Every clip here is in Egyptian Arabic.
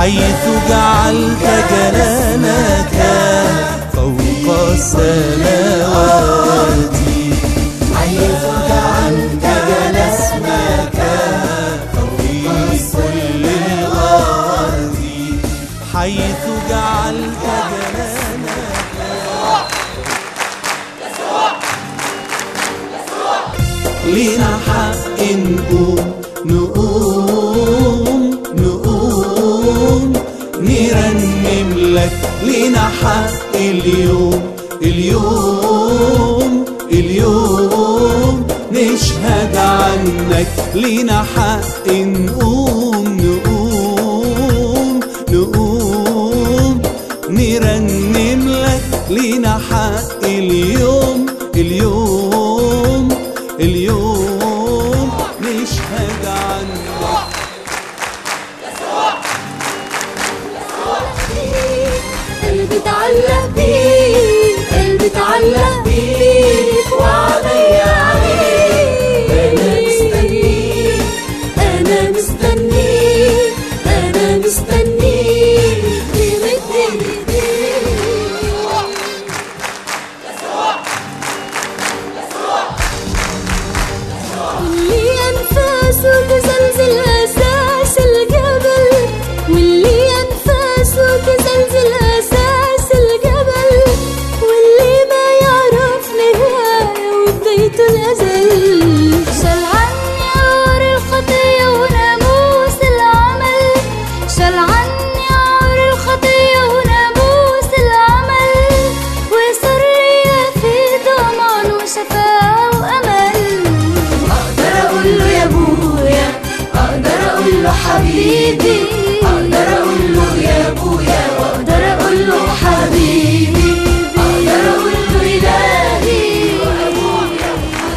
حيث جعلت جلالك فوق السماوات حيث جعلت جلال اسمك فوق كل الأرض حيث جعلت جلالك لنا حق نقوم نقوم نقوم نرنم لك لنا حق اليوم اليوم اليوم نشهد عنك لنا حق نقوم نقوم نقوم نرنم لك لنا حق اليوم اليوم اليوم نشهد عنك قلبي اتعلق بيك قلبي اتعلق بيك وعليا عليك انا مستنيك انا مستنيك انا مستنيك تمد ايديك واللي أنفاسه تزلزل أساس الجبل واللي أنفاسه تزلزل أساس الجبل واللي ما يعرف نهاية وبدايته الأزل شال عني عار الخطية وناموس العمل شال عني عار الخطية وناموس العمل وصار ليا في ضمان وشفاء وأمل اقدر اقول له يا ابويا اقدر اقول له حبيبي اقدر اقول له يا ابويا واقدر اقول له حبيبي اقدر اقول له الهي وابويا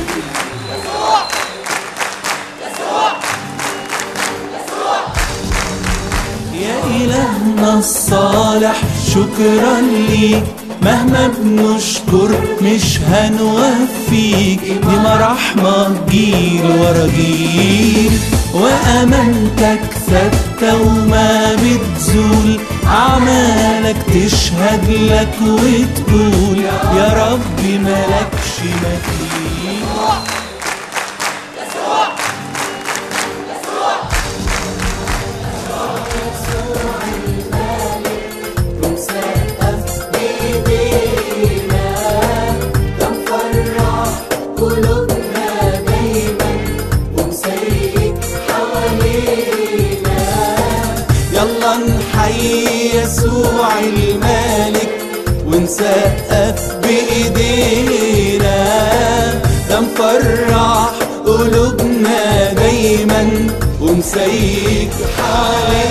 يا إلهنا الصالح شكرا ليك مهما بنشكر مش هنوفيك دي مراحمك جيل ورا جيل وأمانتك ثابتة وما بتزول أعمالك تشهد لك وتقول يا رب ملكش مثيل قلوبنا دايما ومسيك حوالينا يلا نحيي يسوع الملك ونسقف بايدينا ده مفرح قلوبنا دايما ومسيك حوالينا